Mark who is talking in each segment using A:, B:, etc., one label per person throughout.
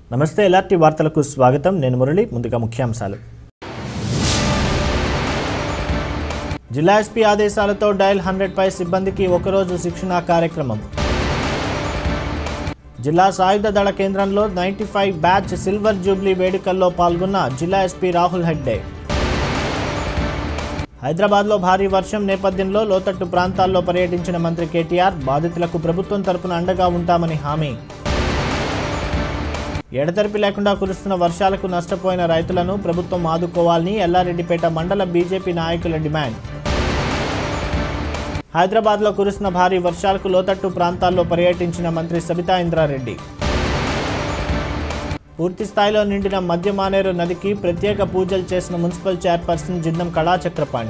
A: నమస్తే ఎల్ఆర్టీ వార్తలకు స్వాగతం నేను మురళి ముందుగా ముఖ్యాంశాలు జిల్లా ఎస్పీ ఆదేశాలతో డయల్ హండ్రెడ్ పై సిబ్బందికి ఒకరోజు శిక్షణా కార్యక్రమం జిల్లా సాయుధ దళ కేంద్రంలో ninety five batch silver jubilee వేడుకల్లో పాల్గొన్న జిల్లా ఎస్పీ రాహుల్ హెగ్డే హైదరాబాద్లో భారీ వర్షం నేపథ్యంలో లోతట్టు ప్రాంతాల్లో పర్యటించిన మంత్రి కేటీఆర్ బాధితులకు ప్రభుత్వం తరపున అండగా ఉంటామని హామీ ఎడతెరిపి లేకుండా కురుస్తున్న వర్షాలకు నష్టపోయిన రైతులను ప్రభుత్వం ఆదుకోవాలని ఎల్లారెడ్డిపేట మండల బీజేపీ నాయకుల డిమాండ్ హైదరాబాద్లో కురుస్తున్న భారీ వర్షాలకు లోతట్టు ప్రాంతాల్లో పర్యటించిన మంత్రి సబితా ఇంద్రారెడ్డి పూర్తి స్థాయిలో నిండిన మధ్యమానేరు నదికి ప్రత్యేక పూజలు చేసిన మున్సిపల్ చైర్పర్సన్ జిందం కళాచక్రపాణి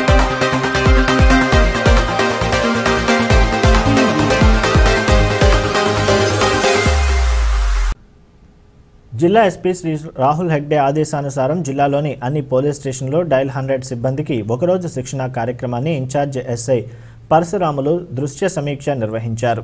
A: జిల్లా ఎస్పీ శ్రీ రాహుల్ హెగ్డే ఆదేశానుసారం జిల్లాలోని అన్ని పోలీస్ స్టేషన్లో డయల్ హండ్రెడ్ సిబ్బందికి ఒకరోజు శిక్షణ కార్యక్రమాన్ని ఇన్ఛార్జ్ ఎస్ఐ పరశురాములు దృశ్య సమీక్ష నిర్వహించారు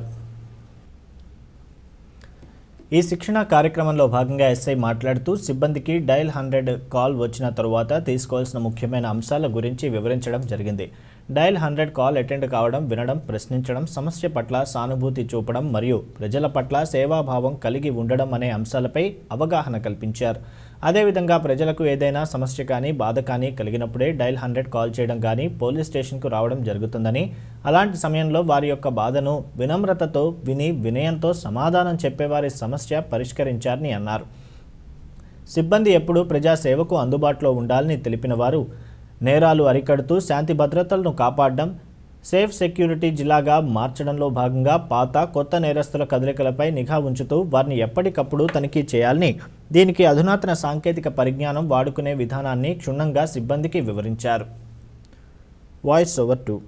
A: ఈ శిక్షణ కార్యక్రమంలో భాగంగా ఎస్ఐ మాట్లాడుతూ సిబ్బందికి డయల్ హండ్రెడ్ కాల్ వచ్చిన తరువాత తీసుకోవాల్సిన ముఖ్యమైన అంశాల గురించి వివరించడం జరిగింది డయల్ హండ్రెడ్ కాల్ అటెండ్ కావడం వినడం ప్రశ్నించడం సమస్య పట్ల సానుభూతి చూపడం మరియు ప్రజల పట్ల సేవాభావం కలిగి ఉండడం అనే అంశాలపై అవగాహన కల్పించారు అదేవిధంగా ప్రజలకు ఏదైనా సమస్య కానీ బాధ కానీ కలిగినప్పుడే డయల్ హండ్రెడ్ కాల్ చేయడం కానీ పోలీస్ స్టేషన్కు రావడం జరుగుతుందని అలాంటి సమయంలో వారి యొక్క బాధను వినమ్రతతో విని వినయంతో సమాధానం చెప్పేవారి సమస్య పరిష్కరించారని అన్నారు సిబ్బంది ఎప్పుడూ ప్రజాసేవకు అందుబాటులో ఉండాలని తెలిపిన వారు నేరాలు అరికడుతూ శాంతి భద్రతలను కాపాడడం సేఫ్ సెక్యూరిటీ జిల్లాగా మార్చడంలో భాగంగా పాత కొత్త నేరస్తుల కదలికలపై నిఘా ఉంచుతూ వారిని ఎప్పటికప్పుడు తనిఖీ చేయాలని దీనికి అధునాతన సాంకేతిక పరిజ్ఞానం వాడుకునే విధానాన్ని క్షుణ్ణంగా సిబ్బందికి వివరించారు voice over two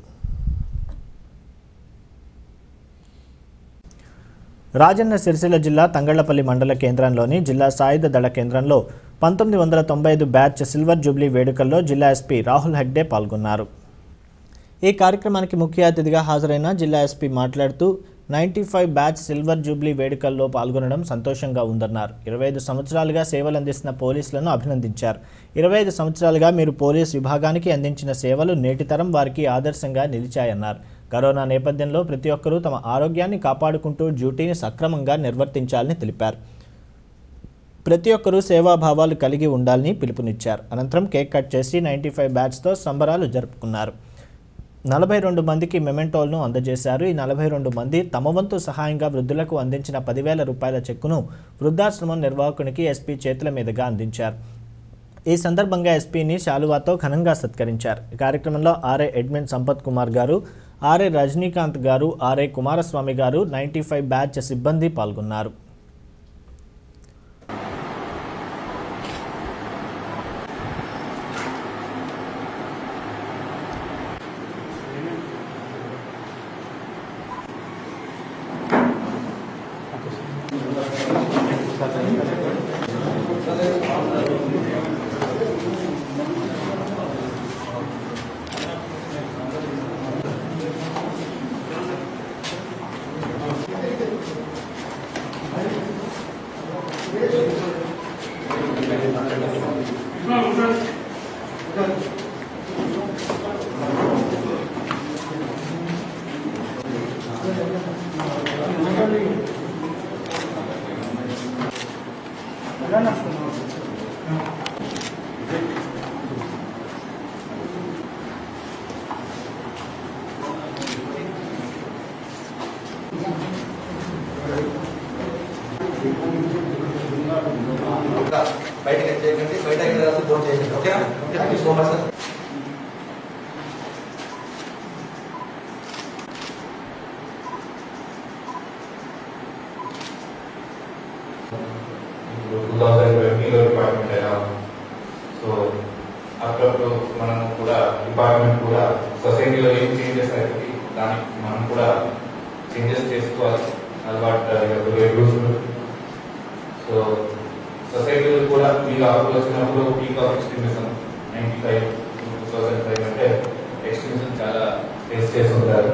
A: Rajanna Sircilla జిల్లా తంగళ్లపల్లి మండల కేంద్రంలోని జిల్లా సాయుధ దళ కేంద్రంలో పంతొమ్మిది వందల తొంభై ఐదు బ్యాచ్ సిల్వర్ జూబ్లీ వేడుకల్లో జిల్లా ఎస్పీ రాహుల్ హెగ్డే పాల్గొన్నారు ఈ కార్యక్రమానికి ముఖ్య అతిథిగా హాజరైన జిల్లా ఎస్పీ మాట్లాడుతూ ninety five batch silver jubilee వేడుకల్లో పాల్గొనడం సంతోషంగా ఉందన్నారు ఇరవై ఐదు సంవత్సరాలుగా సేవలు అందిస్తున్న పోలీసులను అభినందించారు ఇరవై ఐదు సంవత్సరాలుగా మీరు పోలీస్ విభాగానికి అందించిన సేవలు నేటి తరం వారికి ఆదర్శంగా నిలిచాయన్నారు కరోనా నేపథ్యంలో ప్రతి ఒక్కరూ తమ ఆరోగ్యాన్ని కాపాడుకుంటూ డ్యూటీని సక్రమంగా నిర్వర్తించాలని తెలిపారు ప్రతి ఒక్కరూ సేవాభావాలు కలిగి ఉండాలని పిలుపునిచ్చారు అనంతరం కేక్ కట్ చేసి నైంటీ ఫైవ్ బ్యాచ్తో సంబరాలు జరుపుకున్నారు నలభై రెండు మందికి మెమెంటోల్ను అందజేశారు ఈ నలభై రెండు మంది తమ వంతు సహాయంగా వృద్ధులకు అందించిన పదివేల రూపాయల చెక్కును వృద్ధాశ్రమం నిర్వాహకునికి ఎస్పీ చేతుల మీదుగా అందించారు ఈ సందర్భంగా ఎస్పీని శాలువాతో ఘనంగా సత్కరించారు ఈ కార్యక్రమంలో ఆర్ఏ ఎడ్మిన్ సంపత్ కుమార్ గారు ఆర్ఏ రజనీకాంత్ గారు ఆర్ఏ కుమారస్వామి గారు నైంటీ ఫైవ్ బ్యాచ్ సిబ్బంది పాల్గొన్నారు
B: బయటకి వచ్చేయండి బయట ఎక్కడ ఫోన్ చేయండి ఓకేనా thank you so much sir
C: two thousand ట్వంటీలో డిపార్ట్మెంట్ ఎలా ఉంది సో అప్పుడప్పుడు మనం కూడా డిపార్ట్మెంట్ కూడా సొసైటీలో ఏం చేంజెస్ అవుతుంది దానికి మనం కూడా చేంజెస్ చేసుకోవాలి అలవాటు సో సొసైటీలో కూడా మీకు అప్పుడు వచ్చినప్పుడు peak of extremism ninety five two thousand five అంటే ఎక్స్ట్రీమిజం చాలా ఫేస్ చేస్తుంటారు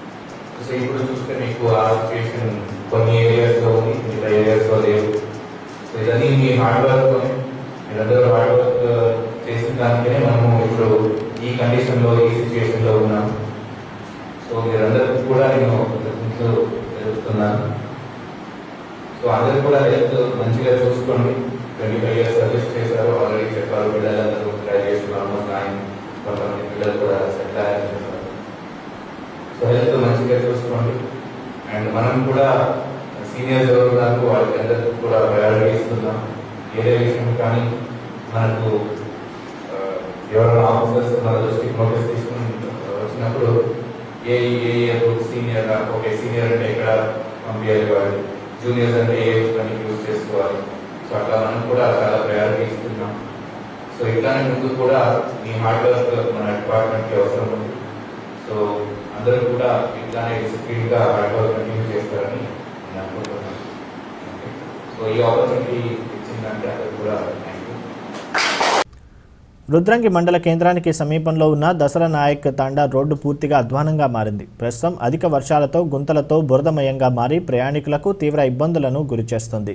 C: సో ఇప్పుడు చూస్తే మీకు ఆ సిచ్యువేషన్ కొన్ని ఏరియాస్ లో ఉంది మిగతా ఏరియాస్ లో లేవు ఇదని మీ హార్డ్ వర్క్ మీరందరూ హార్డ్ వర్క్ చేసిన దానికనే మనము ఇప్పుడు ఈ కండిషన్ లో ఈ సిచ్యువేషన్ లో ఉన్నాం సో మీరందరికీ కూడా నేను కృతజ్ఞతలు తెలుపుతున్నాను సో అందరూ కూడా హెల్త్ మంచిగా చూసుకోండి ట్వంటీ ఫైవ్ ఇయర్స్ సర్వీస్ చేశారు ఆల్రెడీ చెప్పారు పిల్లలందరూ గ్రాడ్యుయేషన్ ఆల్మోస్ట్ నైన్ కొంతమంది పిల్లలు కూడా సెటిల్ అయ్యారు సో హెల్త్ మంచిగా చూసుకోండి అండ్ మనం కూడా సీనియర్స్ ఎవరు ఉన్నారు వాళ్ళకి అందరికీ కూడా ప్రయారిటీ ఇస్తున్నాం ఏదే విషయం కానీ మనకు ఆ, ఎవరైనా ఆఫీసర్స్ మన దృష్టికి నోటీస్ తీసుకుని వచ్చినప్పుడు A A senior okay senior అంటే ఇక్కడ పంపించాలి వాళ్ళు జూనియర్స్ అంటే ఏ పని యూజ్ చేసుకోవాలి సో అట్లా మనం కూడా చాలా ప్రయారిటీ ఇస్తున్నాం సో ఇట్లానే ముందు కూడా మీ హార్డ్ వర్క్ మన డిపార్ట్మెంట్ కి అవసరం ఉంది సో అందరూ కూడా ఇట్లానే డిసిప్లిన్ గా హార్డ్ వర్క్ కంటిన్యూ చేస్తారని నేను అనుకుంటున్నాను సో ఈ ఆపర్చునిటీ ఇచ్చిందంటే అందరూ కూడా థ్యాంక్ యూ
A: రుద్రంగి మండల కేంద్రానికి సమీపంలో ఉన్న దసరా నాయక్ తాండా రోడ్డు పూర్తిగా అధ్వానంగా మారింది ప్రస్తుతం అధిక వర్షాలతో గుంతలతో బురదమయంగా మారి ప్రయాణికులకు తీవ్ర ఇబ్బందులను గురిచేస్తుంది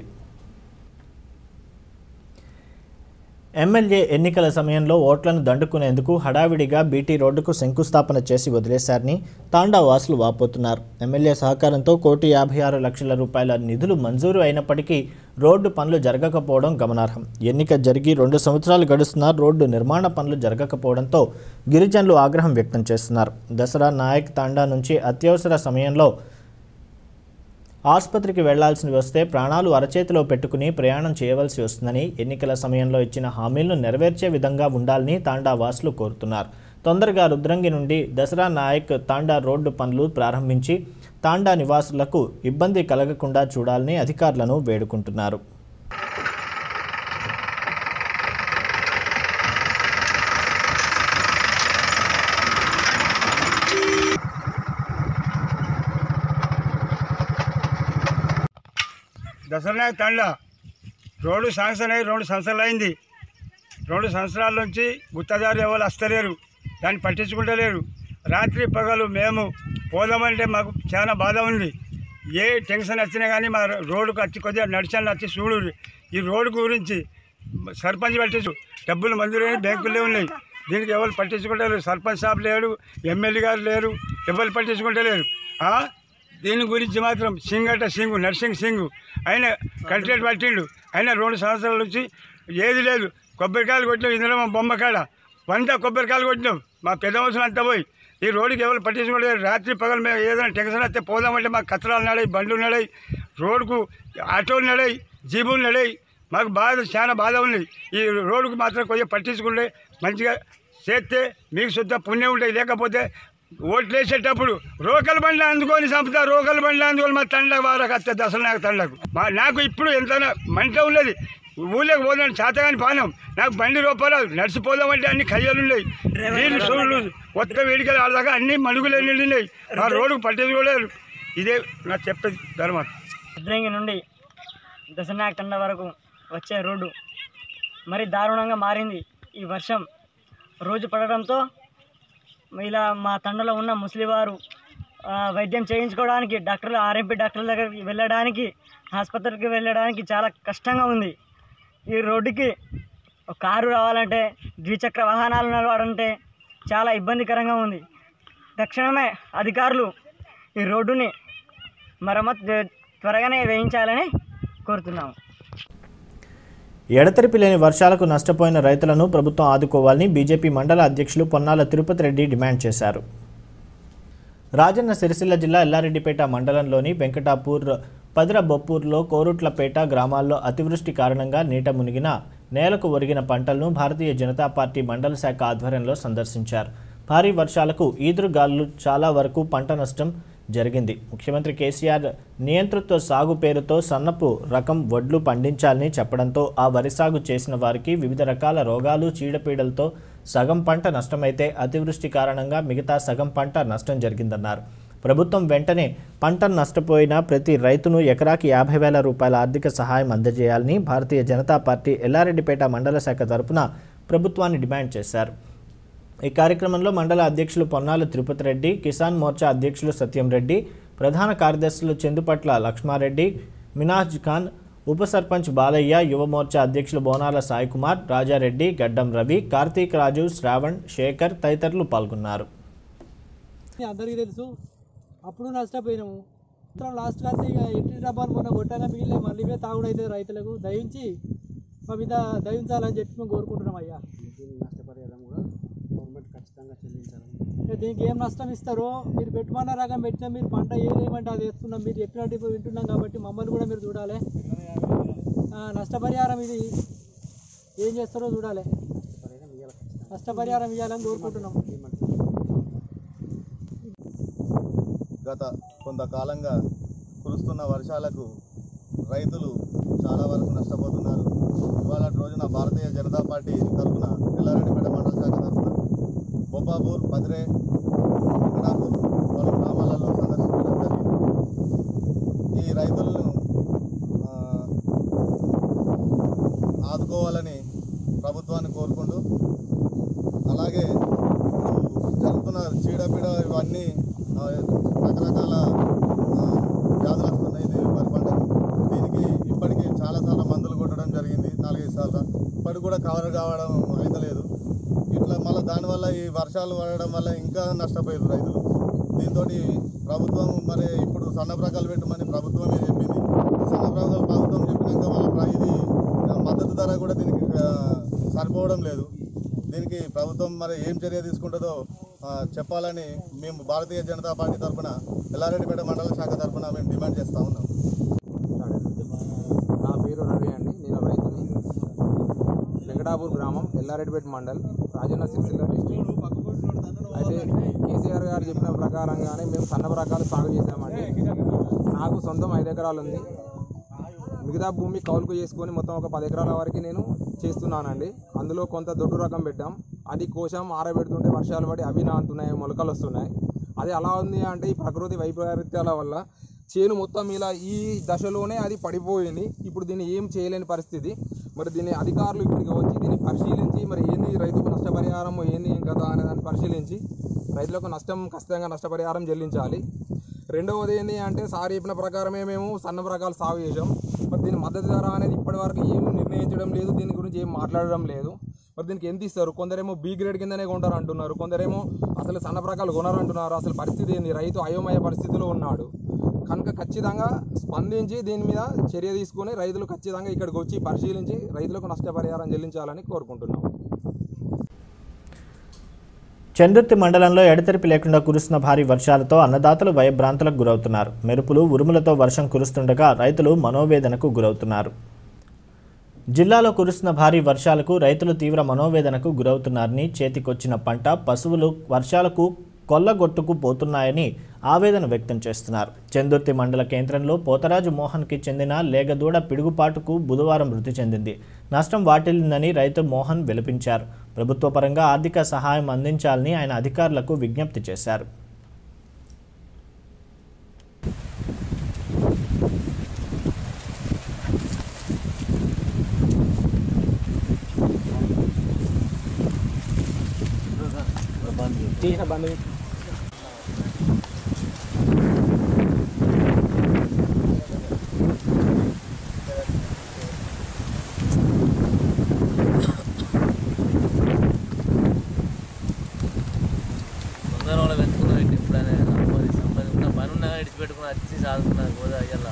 A: ఎమ్మెల్యే ఎన్నికల సమయంలో ఓట్లను దండుకునేందుకు హడావిడిగా బీటీ రోడ్డుకు శంకుస్థాపన చేసి వదిలేశారని తాండా వాసులు వాపోతున్నారు ఎమ్మెల్యే సహకారంతో కోటి యాభై ఆరు లక్షల రూపాయల నిధులు మంజూరు అయినప్పటికీ రోడ్డు పనులు జరగకపోవడం గమనార్హం ఎన్నిక జరిగి రెండు సంవత్సరాలు గడుస్తున్నా రోడ్డు నిర్మాణ పనులు జరగకపోవడంతో గిరిజనులు ఆగ్రహం వ్యక్తం చేస్తున్నారు దసరా నాయక్ తాండా నుంచి అత్యవసర సమయంలో ఆసుపత్రికి వెళ్లాల్సి వస్తే ప్రాణాలు అరచేతిలో పెట్టుకుని ప్రయాణం చేయవలసి వస్తుందని ఎన్నికల సమయంలో ఇచ్చిన హామీలను నెరవేర్చే విధంగా ఉండాలని తాండా వాసులు కోరుతున్నారు తొందరగా రుద్రంగి నుండి దసరా నాయక్ తాండా రోడ్డు పనులు ప్రారంభించి తాండా నివాసులకు ఇబ్బంది కలగకుండా చూడాలని అధికారులను వేడుకుంటున్నారు
D: దసరా తండ రోడ్డు శాంక్షన్ అయ్యి రెండు సంవత్సరాలు అయింది రెండు సంవత్సరాల నుంచి గుత్తదారు ఎవరు వస్తలేరు దాన్ని పట్టించుకుంటలేరు రాత్రి పగలు మేము పోదామంటే మాకు చాలా బాధ ఉంది ఏ టెన్షన్ వచ్చినా కానీ మా రోడ్డుకు వచ్చి కొద్దిగా నడిచాను వచ్చి చూడు ఈ రోడ్డు గురించి సర్పంచ్ పట్టించు డబ్బులు మంజూరైన బ్యాంకులే ఉన్నాయి దీనికి ఎవరు పట్టించుకుంటలేరు సర్పంచ్ సాబ్ లేడు ఎమ్మెల్యే గారు లేరు ఎవరు పట్టించుకుంటలేరు ఆ? దీని గురించి మాత్రం సింగ్ అంటే సింగు నర్సింగ్ సింగ్ ఆయన కంట్రేట్ పట్టిండు ఆయన రెండు సంవత్సరాల నుంచి ఏది లేదు కొబ్బరికాయలు కొట్టినాం ఇందులో మా బొమ్మ కాడ వంద కొబ్బరికాయలు కొట్టినాం మా పెద్ద అవసరం అంతా పోయి ఈ రోడ్డుకి ఎవరు పట్టించుకోలేదు రాత్రి పగలు మేము ఏదైనా టెన్షన్ వస్తే పోదామంటే మాకు కచరాలు నడాయి బండ్లు నడాయి రోడ్డుకు ఆటోలు నడాయి జీబులు నడాయి మాకు బాధ చాలా బాధ ఉంది ఈ రోడ్డుకు మాత్రం కొద్దిగా పట్టించుకుంటే మంచిగా చేస్తే మీకు శుద్ధ పుణ్యం ఉంటుంది లేకపోతే ఓట్లు వేసేటప్పుడు రోకల బండ్లు అందుకొని చంపుతా రోకల బండ్లు అందుకొని మా తండ్రి వారకు వస్తే దసరా నాకు తండ్లకు మా నాకు ఇప్పుడు ఎంత మంట ఉన్నది ఊళ్ళోకి పోదాం చేతగాని పానం నాకు బండి రూపాయలు నడిచిపోదామంటే అన్ని కయ్యలు ఉన్నాయి నీళ్ళు సూళ్ళు కొత్త వేడికలు ఆడదాకా అన్ని మడుగులు నిండినాయి ఆ రోడ్డుకు పట్టించుకోలేరు ఇదే నాకు చెప్పేది ధర్మం
E: రుద్రంగి నుండి దశనాయక్ తండ వరకు వచ్చే రోడ్డు మరి దారుణంగా మారింది ఈ వర్షం రోజు పడడంతో ఇలా మా తండలో ఉన్న ముసలివారు ఆ, వైద్యం చేయించుకోవడానికి డాక్టర్లు ఆర్ఎంపీ డాక్టర్ల దగ్గరికి వెళ్ళడానికి ఆసుపత్రికి వెళ్ళడానికి చాలా కష్టంగా ఉంది ఈ రోడ్డుకి ఒక కారు రావాలంటే ద్విచక్ర వాహనాలు నడవాలంటే చాలా ఇబ్బందికరంగా ఉంది తక్షణమే అధికారులు ఈ రోడ్డుని మరమ్మతు చే- త్వరగానే వేయించాలని కోరుతున్నాము
A: ఎడతెరిపి లేని వర్షాలకు నష్టపోయిన రైతులను ప్రభుత్వం ఆదుకోవాలని బీజేపీ మండల అధ్యక్షులు పొన్నాల తిరుపతి రెడ్డి డిమాండ్ చేశారు రాజన్న సిరిసిల్ల జిల్లా ఎల్లారెడ్డిపేట మండలంలోని వెంకటాపూర్ పదిరబొప్పూర్లో కోరుట్లపేట గ్రామాల్లో అతివృష్టి కారణంగా నీట మునిగిన నేలకు ఒరిగిన పంటలను భారతీయ జనతా పార్టీ మండల శాఖ ఆధ్వర్యంలో సందర్శించారు భారీ వర్షాలకు ఈదురుగాలు చాలా వరకు పంట నష్టం జరిగింది ముఖ్యమంత్రి కేసీఆర్ నియంతృత్వ సాగు పేరుతో సన్నపు రకం వడ్లు పండించాలని చెప్పడంతో ఆ వరి సాగు చేసిన వారికి వివిధ రకాల రోగాలు చీడపీడలతో సగం పంట నష్టమైతే అతివృష్టి కారణంగా మిగతా సగం పంట నష్టం జరిగిందన్నారు ప్రభుత్వం వెంటనే పంట నష్టపోయిన ప్రతి రైతును ఎకరాకి యాభై వేల రూపాయల ఆర్థిక సహాయం అందజేయాలని భారతీయ జనతా పార్టీ ఎల్లారెడ్డిపేట మండల శాఖ తరపున ప్రభుత్వాన్ని డిమాండ్ చేశారు ఈ కార్యక్రమంలో మండల అధ్యక్షులు పొన్నాల తిరుపతి రెడ్డి కిసాన్ మోర్చా అధ్యక్షులు సత్యం రెడ్డి ప్రధాన కార్యదర్శులు చందుపట్ల లక్ష్మారెడ్డి మినాజ్ ఖాన్ ఉప సర్పంచ్ బాలయ్య యువ మోర్చా అధ్యక్షులు బోనాల సాయికుమార్ రాజారెడ్డి గడ్డం రవి కార్తీక్ రాజు శ్రావణ్ శేఖర్ తదితరులు పాల్గొన్నారు
F: అందరికీ తెలుసు అప్పుడు నష్టపోయినాము మాత్రం లాస్ట్ కాస్తే ఇక ఇంటి డబ్బాలు మొన్న కొట్టగా మిగిలిన మళ్ళీ ఇవే తాగుడు అయితే రైతులకు దయించి మా మీద దయించాలని చెప్పి మేము కోరుకుంటున్నాం అయ్యా
G: నష్టపరిహారం కూడా గవర్నమెంట్ ఖచ్చితంగా చెల్లించాలి
F: ఇక దీనికి ఏం నష్టం ఇస్తారో మీరు పెట్టుమన్న రకం పెట్టినా మీరు పంట ఏది ఏమంటే అది వేస్తున్నాం మీరు చెప్పినట్టు ఇప్పుడు వింటున్నాం కాబట్టి మమ్మల్ని కూడా మీరు చూడాలి ఆ, నష్టపరిహారం ఇది ఏం చేస్తారో చూడాలి నష్టపరిహారం ఇవ్వాలని కోరుకుంటున్నాం
H: గత కొంతకాలంగా కురుస్తున్న వర్షాలకు రైతులు చాలా వరకు నష్టపోతున్నారు ఇవాళ రోజున భారతీయ జనతా పార్టీ తరఫున ఎల్లారెడ్డిపేట మండల శాఖ తరఫున బొబ్బాపూర్ బద్రే వెంకటాపూర్ పలు గ్రామాలలో సందర్శించడం జరిగింది ఈ రైతులను ఆ, ఆదుకోవాలని ప్రభుత్వాన్ని కోరుకుంటూ అలాగే ఇప్పుడు జరుగుతున్న చీడపీడ ఇవన్నీ ఆ, రకరకాల ఆ, వ్యాధులు వస్తున్నాయి దీని వరి పంటకు దీనికి ఇప్పటికీ చాలాసార్లు మందులు కొట్టడం జరిగింది నాలుగైదు సార్లు ఇప్పటికి కూడా కవర్ కావడం అయితలేదు ఇట్లా మళ్ళీ దానివల్ల ఈ వర్షాలు పడడం వల్ల ఇంకా నష్టపోయారు రైతులు దీంతో ప్రభుత్వం మరి ఇప్పుడు సన్న రకాలు పెట్టమని ప్రభుత్వమే చెప్పింది సన్న రకాలు ప్రభుత్వం చెప్పినాక వాళ్ళ ప్ర- ఇది ఆ, మద్దతు ధర కూడా దీనికి ఆ, సరిపోవడం లేదు దీనికి ప్రభుత్వం మరి ఏం చర్య తీసుకుంటుందో ఆ, చెప్పాలని మేము భారతీయ జనతా పార్టీ తరఫున ఎల్లారెడ్డిపేట మండల శాఖ తరఫున మేము డిమాండ్ చేస్తూ ఉన్నాం
I: నా పేరు రవి అండి నేను రైతుని వెంకటాపూర్ గ్రామం ఎల్లారెడ్డిపేట మండల్ రాజన్న సిరిసిల్ల డిస్ట్రిక్ట్ అయితే కేసీఆర్ గారు చెప్పిన ప్రకారంగానే మేము సన్న రకాలు సాగు చేసామండి నాకు సొంతం ఐదు ఎకరాలు ఉంది మిగతా భూమి కౌలుకు చేసుకొని మొత్తం ఒక పది ఎకరాల వరకు నేను చేస్తున్నానండి అందులో కొంత దొడ్డు రకం పెట్టాం అది కోశం ఆరబెడుతుంటే వర్షాలు పడి అవి నానుతున్నాయి మొలకలు వస్తున్నాయి అది అలా ఉంది అంటే ఈ ప్రకృతి వైపరీత్యాల వల్ల చేను మొత్తం ఇలా ఈ దశలోనే అది పడిపోయింది ఇప్పుడు దీన్ని ఏం చేయలేని పరిస్థితి మరి దీన్ని అధికారులు ఇక్కడికి వచ్చి దీన్ని పరిశీలించి మరి ఏంది రైతుకు నష్టపరిహారం ఏంది ఏం కదా అనే దాన్ని పరిశీలించి రైతులకు నష్టం ఖచ్చితంగా నష్టపరిహారం చెల్లించాలి రెండవది ఏంటి అంటే సార్ చెప్పిన ప్రకారమే మేము సన్న రకాలు సాగు చేసాం మరి దీని మద్దతు ధర అనేది ఇప్పటివరకు ఏం నిర్ణయించడం లేదు దీని గురించి ఏం మాట్లాడడం లేదు మరి దీనికి ఎంత ఇస్తారు కొందరేమో బి గ్రేడ్ కిందనే కొంటారు అంటున్నారు కొందరేమో అసలు సన్న రకాలు కొనరు అంటున్నారు అసలు పరిస్థితి ఏంది రైతు అయోమయ పరిస్థితిలో ఉన్నాడు కనుక ఖచ్చితంగా స్పందించి దీని మీద చర్య తీసుకొని రైతులు ఖచ్చితంగా ఇక్కడికి వచ్చి పరిశీలించి రైతులకు నష్టపరిహారం చెల్లించాలని కోరుకుంటున్నాం
A: చందుర్తి మండలంలో ఎడతెరిపి లేకుండా కురుస్తున్న భారీ వర్షాలతో అన్నదాతలు భయభ్రాంతులకు గురవుతున్నారు మెరుపులు ఉరుములతో వర్షం కురుస్తుండగా రైతులు మనోవేదనకు గురవుతున్నారు జిల్లాలో కురుస్తున్న భారీ వర్షాలకు రైతులు తీవ్ర మనోవేదనకు గురవుతున్నారని చేతికొచ్చిన పంట పశువులు వర్షాలకు కొల్లగొట్టుకు పోతున్నాయని ఆవేదన వ్యక్తం చేస్తున్నారు చందుర్తి మండల కేంద్రంలో పోతరాజు మోహన్కి చెందిన లేగదూడ పిడుగుపాటుకు బుధవారం మృతి చెందింది నష్టం వాటిల్లిందని రైతు మోహన్ విలపించారు ప్రభుత్వ పరంగా ఆర్థిక సహాయం అందించాలని ఆయన అధికారులకు విజ్ఞప్తి చేశారు
J: తొందర వాళ్ళు పెట్టుకున్నా ఎప్పుడైనా సంపాది సంపాది ఉన్న పని ఉన్నా ఇడిచిపెట్టుకుని వచ్చి సాగుతున్నారు గోదా అయ్యల్లా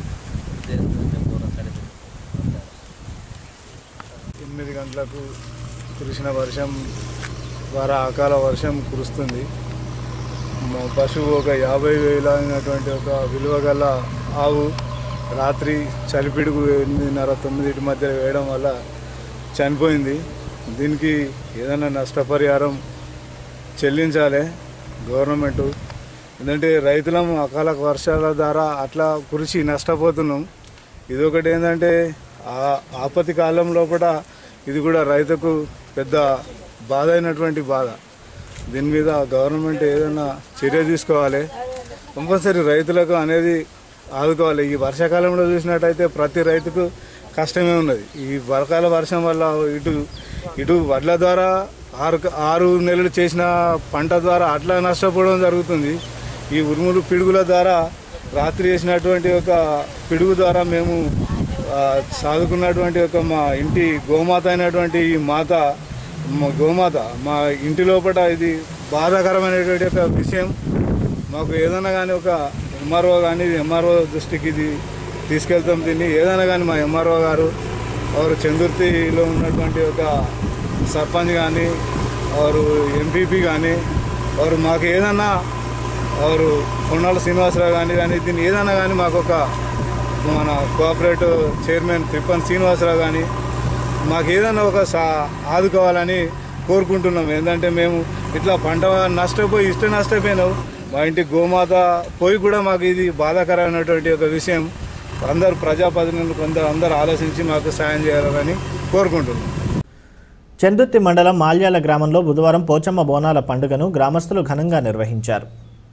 K: ఎనిమిది గంటలకు కురిసిన వర్షం ద్వారా అకాల వర్షం కురుస్తుంది మా పశువు ఒక యాభై వేల అయినటువంటి ఒక విలువ గల ఆవు రాత్రి చలిపిడుగు ఎనిమిదిన్నర తొమ్మిదింటి మధ్య వేయడం వల్ల చనిపోయింది దీనికి ఏదైనా నష్టపరిహారం చెల్లించాలి గవర్నమెంట్ ఎందుకంటే రైతులం అకాల వర్షాల ద్వారా అట్లా కురిసి నష్టపోతున్నాం ఇదొకటి ఏంటంటే ఆ ఆపత్తి కాలంలో కూడా ఇది కూడా రైతుకు పెద్ద బాధ అయినటువంటి బాధ దీని మీద గవర్నమెంట్ ఏదైనా చర్య తీసుకోవాలి కంపల్సరీ రైతులకు అనేది ఆదుకోవాలి ఈ వర్షాకాలంలో చూసినట్టయితే ప్రతి రైతుకు కష్టమే ఉన్నది ఈ వరకాల వర్షం వల్ల ఇటు ఇటు వడ్ల ద్వారా ఆరు ఆరు నెలలు చేసిన పంట ద్వారా అట్లా నష్టపోవడం జరుగుతుంది ఈ ఉరుములు పిడుగుల ద్వారా రాత్రి వేసినటువంటి ఒక పిడుగు ద్వారా మేము ఆ, సాదుకున్నటువంటి ఒక మా ఇంటి గోమాత అయినటువంటి ఈ మాత మా గోమాత మా ఇంటి లోపల ఇది బాధాకరమైనటువంటి ఒక విషయం మాకు ఏదైనా కానీ ఒక ఎంఆర్ఓ కానీ ఎంఆర్ఓ దృష్టికి ఇది తీసుకెళ్తాం దీన్ని ఏదైనా కానీ మా ఎంఆర్ఓ గారు వారు చందుర్తిలో ఉన్నటువంటి ఒక సర్పంచ్ కానీ వారు ఎంపీపీ కానీ వారు మాకు ఏదన్నా వారు కొన్నాళ్ళ శ్రీనివాసరావు కానీ కానీ దీన్ని ఏదైనా కానీ మాకు ఒక మన కోఆపరేటివ్ చైర్మన్ తిప్పన్ శ్రీనివాసరావు కానీ మాకు ఏదైనా ఒక సా ఆదుకోవాలని కోరుకుంటున్నాం ఏంటంటే మేము ఇట్లా పంట నష్టపోయి ఇష్ట నష్టపోయినావు మా ఇంటి గోమాత పోయి కూడా మాకు ఇది బాధాకరమైనటువంటి ఒక విషయం అందరు ప్రజాప్రతినిధులు కొందరు అందరూ ఆలోచించి మాకు సాయం చేయాలని కోరుకుంటున్నాం
A: చందుర్తి మండలం మాల్యాల గ్రామంలో బుధవారం పోచమ్మ బోనాల పండుగను గ్రామస్తులు ఘనంగా నిర్వహించారు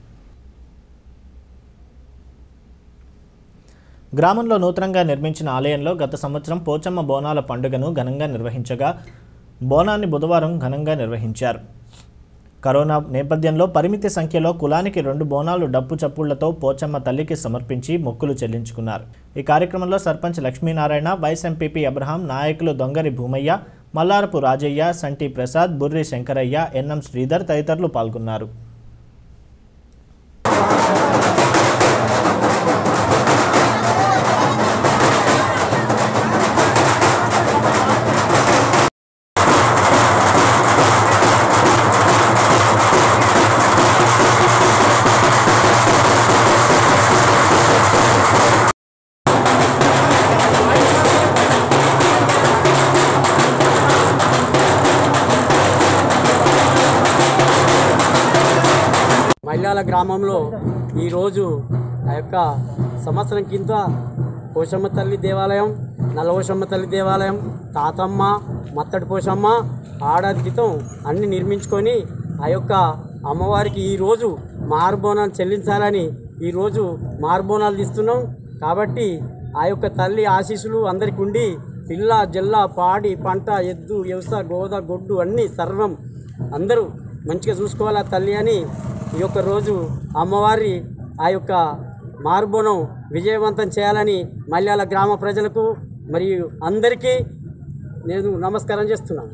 A: గ్రామంలో నూతనంగా నిర్మించిన ఆలయంలో గత సంవత్సరం పోచమ్మ బోనాల పండుగను ఘనంగా నిర్వహించగా బోనాన్ని బుధవారం ఘనంగా నిర్వహించారు కరోనా నేపథ్యంలో పరిమితి సంఖ్యలో కులానికి రెండు బోనాలు డప్పు చప్పుళ్లతో పోచమ్మ తల్లికి సమర్పించి మొక్కులు చెల్లించుకున్నారు ఈ కార్యక్రమంలో sarpanch Lakshminarayana vice MPP Abraham నాయకులు దొంగరి భూమయ్య మల్లారపు రాజయ్య సంటి ప్రసాద్ బుర్రి శంకరయ్య ఎన్ఎం శ్రీధర్ తదితరులు పాల్గొన్నారు
G: మల్యాల గ్రామంలో ఈరోజు ఆ యొక్క సంవత్సరం కింద పోషమ్మ తల్లి దేవాలయం నల్లపోషమ్మ తల్లి దేవాలయం తాతమ్మ మత్తడి పోషమ్మ ఆడాది క్రితం అన్ని నిర్మించుకొని ఆ యొక్క అమ్మవారికి ఈరోజు మారుబోనాలు చెల్లించాలని ఈరోజు మారుబోనాలు తీస్తున్నాం కాబట్టి ఆ యొక్క తల్లి ఆశీస్సులు అందరికి ఉండి పిల్ల జల్ల పాడి పంట ఎద్దు వ్యవస గోద గొడ్డు అన్నీ సర్వం అందరూ మంచిగా చూసుకోవాలి ఆ తల్లి అని ఈ యొక్క రోజు అమ్మవారి ఆ యొక్క మారుబోనం విజయవంతం చేయాలని మల్యాల గ్రామ ప్రజలకు మరియు అందరికీ నేను నమస్కారం చేస్తున్నాను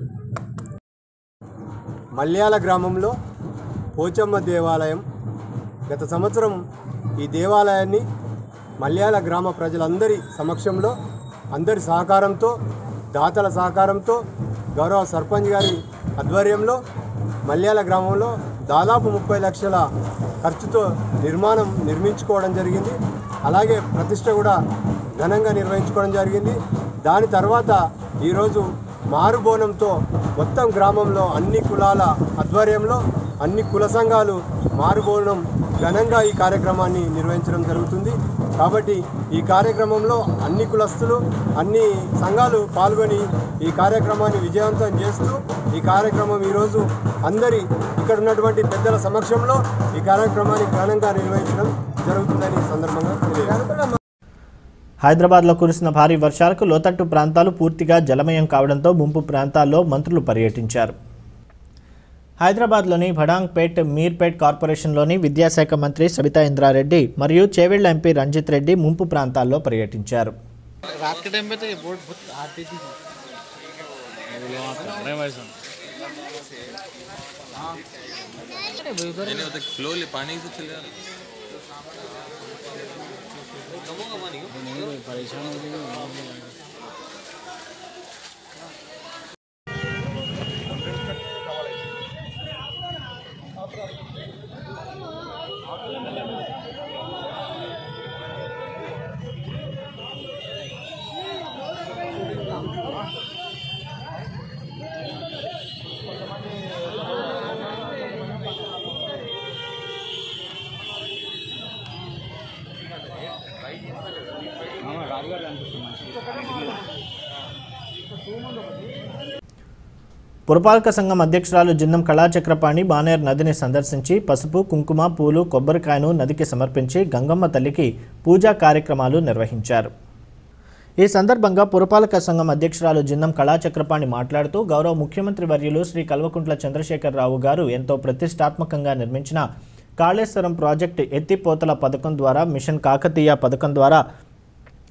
L: మల్యాల గ్రామంలో పోచమ్మ దేవాలయం గత సంవత్సరం ఈ దేవాలయాన్ని మల్యాల గ్రామ ప్రజలందరి సమక్షంలో అందరి సహకారంతో దాతల సహకారంతో గౌరవ సర్పంచ్ గారి ఆధ్వర్యంలో మల్యాల గ్రామంలో దాదాపు ముప్పై లక్షల ఖర్చుతో నిర్మాణం నిర్మించుకోవడం జరిగింది అలాగే ప్రతిష్ట కూడా ఘనంగా నిర్వహించుకోవడం జరిగింది దాని తర్వాత ఈరోజు మారుబోనంతో మొత్తం గ్రామంలో అన్ని కులాల ఆధ్వర్యంలో అన్ని కుల సంఘాలు మారుబోనం ఘనంగా ఈ కార్యక్రమాన్ని నిర్వహించడం జరుగుతుంది కాబట్టి ఈ కార్యక్రమంలో అన్ని కులస్తులు అన్ని సంఘాలు పాల్గొని ఈ కార్యక్రమాన్ని విజయవంతం చేస్తూ ఈ కార్యక్రమం ఈరోజు అందరి ఇక్కడ ఉన్నటువంటి పెద్దల సమక్షంలో ఈ కార్యక్రమాన్ని ఘనంగా నిర్వహించడం జరుగుతుందని ఈ సందర్భంగా తెలియజేస్తున్నాను
A: హైదరాబాద్లో కురిసిన భారీ వర్షాలకు లోతట్టు ప్రాంతాలు పూర్తిగా జలమయం కావడంతో ముంపు ప్రాంతాల్లో మంత్రులు పర్యటించారు హైదరాబాద్లోని భడాంగ్పేట్ మీర్పేట్ కార్పొరేషన్లోని విద్యాశాఖ మంత్రి సబితా ఇంద్రారెడ్డి మరియు చేవెళ్ల ఎంపీ రంజిత్ రెడ్డి ముంపు ప్రాంతాల్లో పర్యటించారు
M: रात के टाइम पे तो ये बोट बहुत आती थी
J: स्लोली पानी से चले
M: परेशान हो गई
A: పురపాలక సంఘం అధ్యక్షురాలు జిన్నం కళాచక్రపాణి బానేర్ నదిని సందర్శించి పసుపు కుంకుమ పూలు కొబ్బరికాయను నదికి సమర్పించి గంగమ్మ తల్లికి పూజా కార్యక్రమాలు నిర్వహించారు ఈ సందర్భంగా పురపాలక సంఘం అధ్యక్షురాలు జిన్నం కళాచక్రపాణి మాట్లాడుతూ గౌరవ ముఖ్యమంత్రి వర్యులు శ్రీ కల్వకుంట్ల చంద్రశేఖరరావు గారు ఎంతో ప్రతిష్టాత్మకంగా నిర్మించిన కాళేశ్వరం ప్రాజెక్టు ఎత్తిపోతల పథకం ద్వారా మిషన్ కాకతీయ పథకం ద్వారా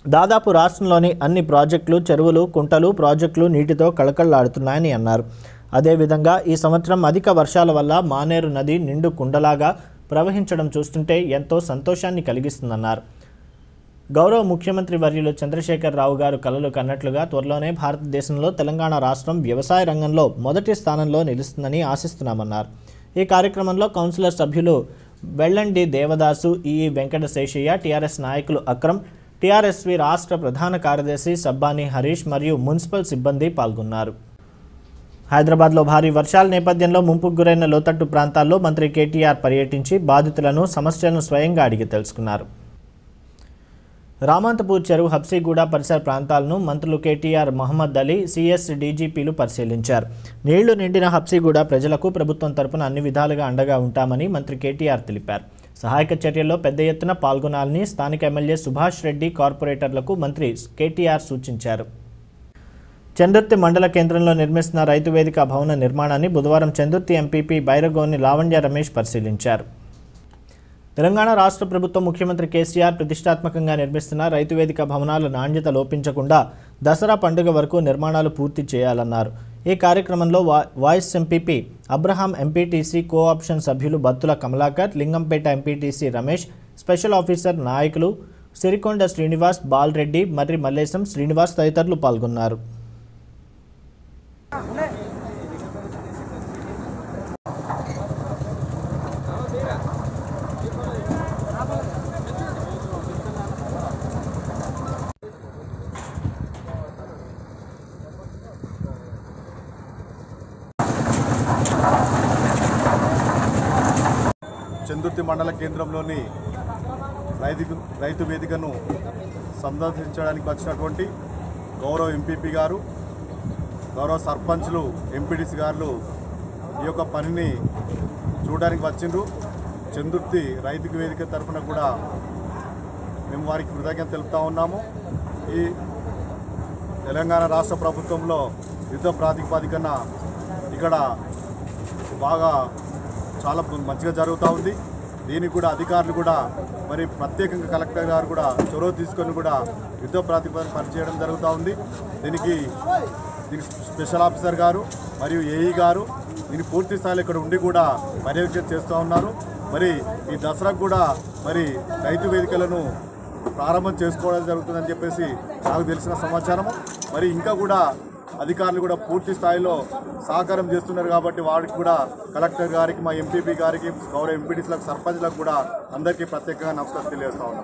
A: దాదాపు రాష్ట్రంలోని అన్ని ప్రాజెక్టులు చెరువులు కుంటలు ప్రాజెక్టులు నీటితో కళకళలాడుతున్నాయని అన్నారు అదేవిధంగా ఈ సంవత్సరం అధిక వర్షాల వల్ల మానేరు నది నిండు కుండలాగా ప్రవహించడం చూస్తుంటే ఎంతో సంతోషాన్ని కలిగిస్తుందన్నారు గౌరవ ముఖ్యమంత్రి వర్యులు చంద్రశేఖర్ రావు గారు కలలు కన్నట్లుగా త్వరలోనే భారతదేశంలో తెలంగాణ రాష్ట్రం వ్యవసాయ రంగంలో మొదటి స్థానంలో నిలుస్తుందని ఆశిస్తున్నామన్నారు ఈ కార్యక్రమంలో కౌన్సిలర్ సభ్యులు వెల్లండి దేవదాసు ఈఈ వెంకట శేషయ్య టీఆర్ఎస్ నాయకులు అక్రమ్ టీఆర్ఎస్వి రాష్ట్ర ప్రధాన కార్యదర్శి సబ్బాని హరీష్ మరియు మున్సిపల్ సిబ్బంది పాల్గొన్నారు హైదరాబాద్లో భారీ వర్షాల నేపథ్యంలో ముంపుకు గురైన లోతట్టు ప్రాంతాల్లో మంత్రి కేటీఆర్ పర్యటించి బాధితులను సమస్యలను స్వయంగా అడిగి తెలుసుకున్నారు రామంతపూర్ చెరువు హబ్సీగూడ పరిసర ప్రాంతాలను మంత్రులు కేటీఆర్ మహమ్మద్ అలీ సిఎస్ డీజీపీలు పరిశీలించారు నీళ్లు నిండిన హబ్సీగూడ ప్రజలకు ప్రభుత్వం తరపున అన్ని విధాలుగా అండగా ఉంటామని మంత్రి కేటీఆర్ తెలిపారు సహాయక చర్యల్లో పెద్ద ఎత్తున పాల్గొనాలని స్థానిక ఎమ్మెల్యే సుభాష్ రెడ్డి కార్పొరేటర్లకు మంత్రి కేటీఆర్ సూచించారు చందుర్తి మండల కేంద్రంలో నిర్మిస్తున్న రైతు వేదిక భవన నిర్మాణాన్ని బుధవారం చందుర్తి ఎంపీపీ బైరగోని లావణ్య రమేష్ పరిశీలించారు తెలంగాణ రాష్ట్ర ప్రభుత్వం ముఖ్యమంత్రి కేసీఆర్ ప్రతిష్టాత్మకంగా నిర్మిస్తున్న రైతు వేదిక భవనాల నాణ్యత లోపించకుండా దసరా పండుగ వరకు నిర్మాణాలు పూర్తి చేయాలన్నారు ఈ కార్యక్రమంలో వా voice MPP Abraham MPTC co option సభ్యులు Battula Kamalakar Lingampet MPTC Ramesh special officer నాయకులు సిరికొండ శ్రీనివాస్ బాలరెడ్డి మర్రి మల్లేశం శ్రీనివాస్ తదితరులు పాల్గొన్నారు
H: చందుర్తి మండల కేంద్రంలోని రైతు రైతు వేదికను సందర్శించడానికి వచ్చినటువంటి గౌరవ ఎంపీపీ గారు గౌరవ సర్పంచ్లు ఎంపీడీసీ గారు ఈ యొక్క పనిని చూడడానికి వచ్చిండ్రు చందుర్తి రైతు వేదిక తరఫున కూడా మేము వారికి కృతజ్ఞత తెలుపుతా ఉన్నాము ఈ తెలంగాణ రాష్ట్ర ప్రభుత్వంలో యుద్ధ ప్రాతిపదికన ఇక్కడ బాగా చాలా మంచిగా జరుగుతూ ఉంది దీనికి కూడా అధికారులు కూడా మరి ప్రత్యేకంగా కలెక్టర్ గారు కూడా చొరవ తీసుకొని కూడా యుద్ధ ప్రాతిపదికన పనిచేయడం జరుగుతూ ఉంది దీనికి దీనికి స్పెషల్ ఆఫీసర్ గారు మరియు ఏఈ గారు దీన్ని పూర్తి స్థాయిలో ఇక్కడ ఉండి కూడా పర్యవేక్షణ చేస్తూ ఉన్నారు మరి ఈ దసరాకు కూడా మరి రైతు వేదికలను ప్రారంభం చేసుకోవడం జరుగుతుందని చెప్పేసి నాకు తెలిసిన సమాచారం మరి ఇంకా కూడా అధికారులు కూడా పూర్తి స్థాయిలో సహకారం చేస్తున్నారు కాబట్టి వారికి కూడా కలెక్టర్ గారికి మా ఎంపీపీ గారికి గౌరవ ఎంపీటీసీలకు సర్పంచ్లకు కూడా అందరికీ ప్రత్యేకంగా నమస్కారం తెలియజేస్తా ఉన్నాం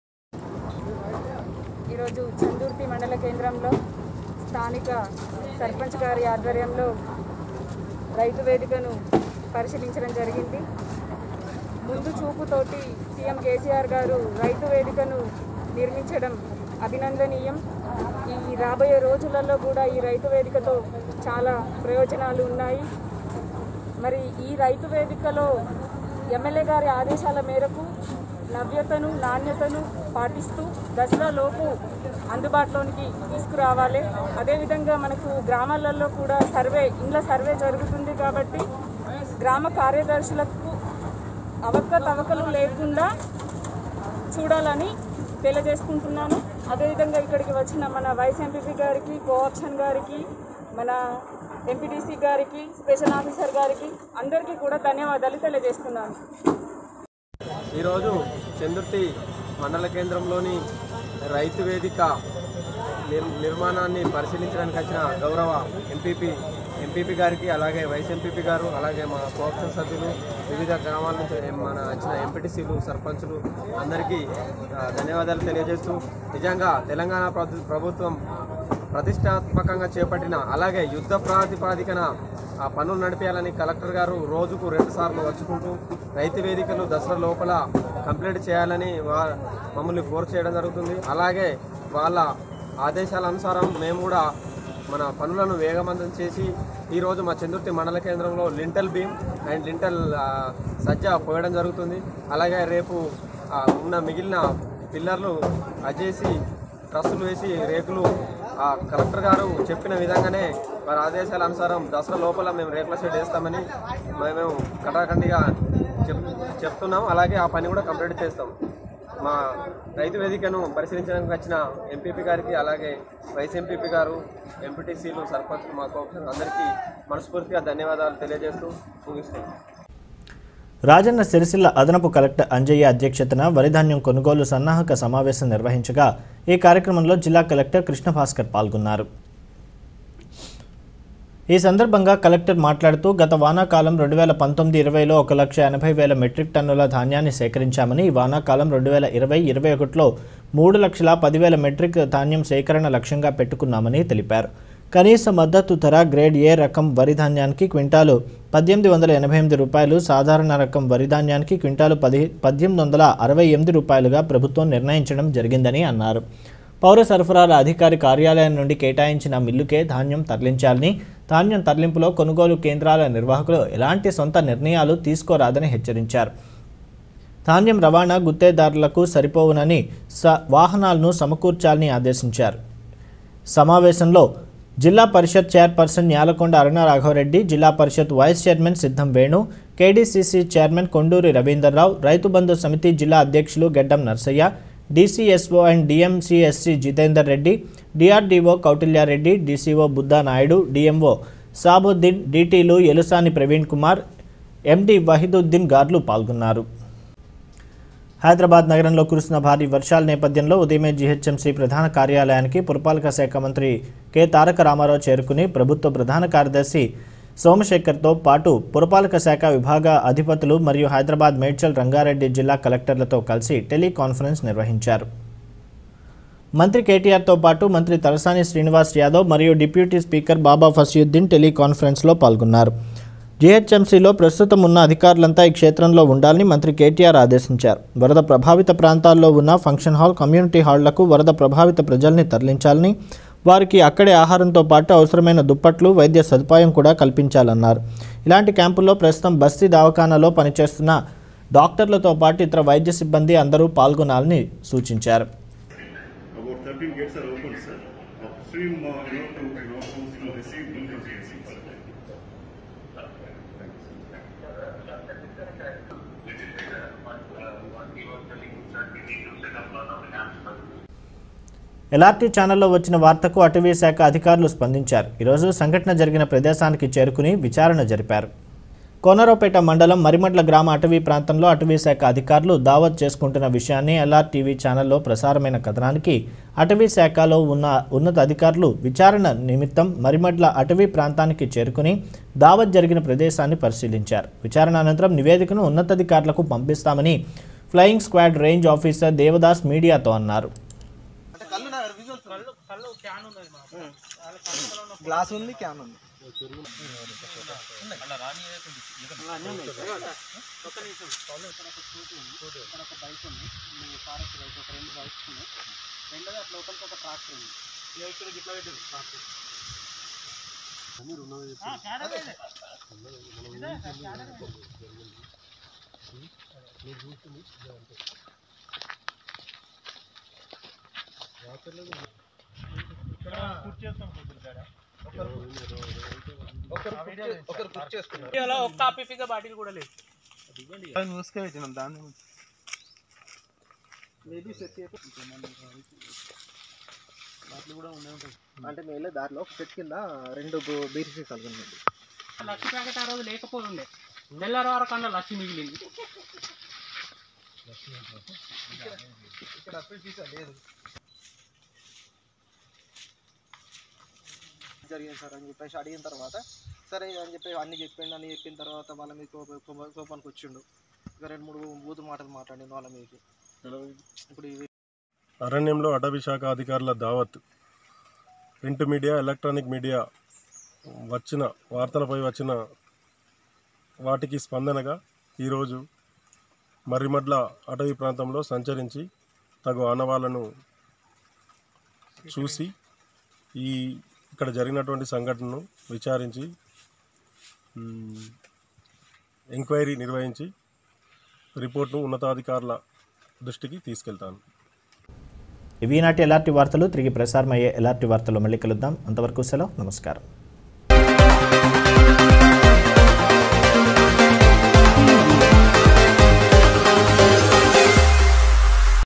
N: ఈరోజు చందుర్తి మండల కేంద్రంలో స్థానిక సర్పంచ్ గారి ఆధ్వర్యంలో రైతు వేదికను పరిశీలించడం జరిగింది ముందు చూపుతోటి సీఎం కేసీఆర్ గారు రైతు వేదికను నిర్మించడం అభినందనీయం ఈ రాబోయే రోజులలో కూడా ఈ రైతు వేదికతో చాలా ప్రయోజనాలు ఉన్నాయి మరి ఈ రైతు వేదికలో ఎమ్మెల్యే గారి ఆదేశాల మేరకు నవ్యతను నాణ్యతను పాటిస్తూ దసరాలోపు అందుబాటులోనికి తీసుకురావాలి అదేవిధంగా మనకు గ్రామాలలో కూడా సర్వే ఇండ్ల సర్వే జరుగుతుంది కాబట్టి గ్రామ కార్యదర్శులకు అవకతవకలు లేకుండా చూడాలని తెలియజేసుకుంటున్నాను అదేవిధంగా ఇక్కడికి వచ్చిన మన వైస్ ఎంపీపీ గారికి కోఆప్షన్ గారికి మన ఎంపీటీసీ గారికి స్పెషల్ ఆఫీసర్ గారికి అందరికీ కూడా ధన్యవాదాలు తెలియజేస్తున్నాను
O: ఈరోజు చందుర్తి మండల కేంద్రంలోని రైతు వేదిక నిర్ నిర్మాణాన్ని పరిశీలించడానికి వచ్చిన గౌరవ ఎంపీపీ ఎంపీపీ గారికి అలాగే వైస్ ఎంపీపీ గారు అలాగే మా కోఆప్షన్ సభ్యులు వివిధ గ్రామాల నుంచి మన వచ్చిన ఎంపీటీసీలు సర్పంచులు అందరికీ ఆ, ధన్యవాదాలు తెలియజేస్తూ నిజంగా తెలంగాణ ప్రభు- ప్రభుత్వం ప్రతిష్టాత్మకంగా చేపట్టిన అలాగే యుద్ధ ప్రాతిపాదికన ఆ పనులు నడిపేయాలని కలెక్టర్ గారు రోజుకు రెండు సార్లు వచ్చుకుంటూ రైతు వేదికలు దసరా లోపల కంప్లీట్ చేయాలని వా మమ్మల్ని ఫోర్స్ చేయడం జరుగుతుంది అలాగే వాళ్ళ ఆదేశాల అనుసారం మేము కూడా మన పనులను వేగవంతం చేసి ఈరోజు మా చందుర్తి మండల కేంద్రంలో లింటల్ బీమ్ అండ్ లింటల్ ఆ, సజ్జ పోయడం జరుగుతుంది అలాగే రేపు ఆ, ఉన్న మిగిలిన పిల్లర్లు అజేసి ట్రస్సులు వేసి రేకులు ఆ కలెక్టర్ గారు చెప్పిన విధంగానే వారి ఆదేశాల అనుసారం దసరా లోపల మేము రేకుల షెడ్ వేస్తామని మేము కటాఖండిగా చెప్ చెప్తున్నాం అలాగే ఆ పని కూడా కంప్లీట్ చేస్తాం మా రైతు వేదికను పరిశీలించడానికి వచ్చిన ఎంపీపీ గారికి అలాగే వైస్ ఎంపీపీ గారు ఎంపీటీసీలు సర్పంచ్ మా కోఆపరేషన్ అందరికీ మనస్ఫూర్తిగా ధన్యవాదాలు తెలియజేస్తూ ముగిస్తున్నాను
A: రాజన్న సిరిసిల్ల అదనపు కలెక్టర్ అంజయ్య అధ్యక్షతన వరిధాన్యం కొనుగోలు సన్నాహక సమావేశం నిర్వహించగా ఈ కార్యక్రమంలో జిల్లా కలెక్టర్ కృష్ణభాస్కర్ పాల్గొన్నారు ఈ సందర్భంగా కలెక్టర్ మాట్లాడుతూ గత వానాకాలం రెండు వేల పంతొమ్మిది ఇరవైలో ఒక లక్ష ఎనభై వేల మెట్రిక్ టన్నుల ధాన్యాన్ని సేకరించామని ఈ వానాకాలం రెండు వేల ఇరవై ఇరవై ఒకటిలో మూడు లక్షల పదివేల మెట్రిక్ ధాన్యం సేకరణ లక్ష్యంగా పెట్టుకున్నామని తెలిపారు కనీస మద్దతు ధర గ్రేడ్ ఏ రకం వరి ధాన్యానికి క్వింటాలు పద్దెనిమిది వందల ఎనభై ఎనిమిది రూపాయలు సాధారణ రకం వరి ధాన్యానికి క్వింటాలు పది పద్దెనిమిది వందల అరవై ఎనిమిది రూపాయలుగా ప్రభుత్వం నిర్ణయించడం జరిగిందని అన్నారు పౌర సరఫరాల అధికారి కార్యాలయం నుండి కేటాయించిన మిల్లుకే ధాన్యం తరలించాలని ధాన్యం తరలింపులో కొనుగోలు కేంద్రాల నిర్వాహకులు ఎలాంటి సొంత నిర్ణయాలు తీసుకోరాదని హెచ్చరించారు ధాన్యం రవాణా గుత్తేదారులకు సరిపోవునని స వాహనాలను సమకూర్చాలని ఆదేశించారు సమావేశంలో జిల్లా పరిషత్ చైర్పర్సన్ న్యాలకొండ అరుణ రాఘవరెడ్డి జిల్లా Parishad vice chairman Siddam Venu KDCC chairman Konduri Ravinderrao Rythu Bandhu సమితి జిల్లా అధ్యక్షులు Geddam Narsaiah DCSO and DMCSC Jitender Reddy DRDO Kautilyareddy DCO Buddha Naidu DMO Sabuddin డీటీలు ఎలుసాని ప్రవీణ్ కుమార్ ఎండి వహీదుద్దీన్ గార్లు పాల్గొన్నారు హైదరాబాద్ నగరంలో కురుస్తున్న భారీ వర్షాల నేపథ్యంలో ఉదయమే జీహెచ్ఎంసీ ప్రధాన కార్యాలయానికి పురపాలక శాఖ మంత్రి కె తారక రామారావు చేరుకుని ప్రభుత్వ ప్రధాన కార్యదర్శి సోమశేఖర్తో పాటు పురపాలక శాఖ విభాగ అధిపతులు మరియు హైదరాబాద్ మేడ్చల్ రంగారెడ్డి జిల్లా కలెక్టర్లతో కలిసి టెలికాన్ఫరెన్స్ నిర్వహించారు మంత్రి కేటీఆర్తో పాటు మంత్రి తలసాని శ్రీనివాస్ యాదవ్ మరియు డిప్యూటీ స్పీకర్ బాబా ఫసీయుద్దీన్ టెలికాన్ఫరెన్స్లో పాల్గొన్నారు జీహెచ్ఎంసీలో ప్రస్తుతం ఉన్న అధికారులంతా ఈ క్షేత్రంలో ఉండాలని మంత్రి కేటీఆర్ ఆదేశించారు వరద ప్రభావిత ప్రాంతాల్లో ఉన్న ఫంక్షన్ హాల్ కమ్యూనిటీ హాళ్లకు వరద ప్రభావిత ప్రజల్ని తరలించాలని వారికి అక్కడే ఆహారంతో పాటు అవసరమైన దుప్పట్లు వైద్య సదుపాయం కూడా కల్పించాలన్నారు ఇలాంటి క్యాంపుల్లో ప్రస్తుతం బస్తీ దవాఖానాలో పనిచేస్తున్న డాక్టర్లతో పాటు ఇతర వైద్య సిబ్బంది అందరూ పాల్గొనాలని సూచించారు
P: About 13 gates are open, sir. Upstream, uh, you know, to, you know, to, to receive milk and GSC, sir.
A: LRT ఛానల్లో వచ్చిన వార్తకు అటవీ శాఖ అధికారులు స్పందించారు ఈరోజు సంఘటన జరిగిన ప్రదేశానికి చేరుకుని విచారణ జరిపారు కోనరావుపేట మండలం మరిమడ్ల గ్రామ అటవీ ప్రాంతంలో అటవీ శాఖ అధికారులు దావత్ చేసుకుంటున్న విషయాన్ని ఎల్ఆర్ టీవీ ఛానల్లో ప్రసారమైన కథనానికి అటవీ శాఖలో ఉన్న ఉన్నత అధికారులు విచారణ నిమిత్తం మరిమడ్ల అటవీ ప్రాంతానికి చేరుకుని దావత్ జరిగిన ప్రదేశాన్ని పరిశీలించారు విచారణ అనంతరం నివేదికను ఉన్నతాధికారులకు పంపిస్తామని flying squad range officer Devadas మీడియాతో అన్నారు
B: గ్లాస్ ఉంది క్యాన్ ఉంది ఒకరు కుక్ చేసుకున్నారు
J: ఒక్క ఆపిఫిగా బాటిల్ కూడా లేదు
B: మూసుకే పెట్టినాం దాన్ని మేబీ సెట్ దాంట్లో కూడా ఉండే ఉంటుంది అంటే మేము వెళ్ళే దారిలో ఒక చెట్టు కింద రెండు బీర్ సీసాలు ఉన్నాయి
J: లక్ష ప్యాకెట్ ఆ రోజు లేకపోతుండే తెల్లారి వరకు అన్న లక్ష మిగిలింది
B: ఇక్కడ అప్పుడు సీసా లేదు జరిగింది సార్ అని చెప్పేసి అడిగిన తర్వాత సరే అని చెప్పి అన్ని చెప్పిండు అని చెప్పిన తర్వాత వాళ్ళ మీద కోప కోప- కోపానికి వచ్చిండు ఇక రెండు మూడు బూతు మాటలు మాట్లాడిండు వాళ్ళ మీదకి ఇప్పుడు ఇవి
Q: అరణ్యంలో అటవీ శాఖ అధికారుల దావత్ ప్రింట్ మీడియా ఎలక్ట్రానిక్ మీడియా వచ్చిన వార్తలపై వచ్చిన వాటికి స్పందనగా ఈరోజు మర్రిమడ్ల అటవీ ప్రాంతంలో సంచరించి తగు ఆనవాళ్లను చూసి ఈ ఇక్కడ జరిగినటువంటి సంఘటనను విచారించి మ్, ఎంక్వైరీ నిర్వహించి రిపోర్ట్ను ఉన్నతాధికారుల దృష్టికి తీసుకెళ్తాను
A: ఇవి ఈనాటి ఎలాంటి వార్తలు తిరిగి ప్రసారం అయ్యే ఎలాంటి వార్తలు మళ్ళీ కలుద్దాం అంతవరకు సెలవు నమస్కారం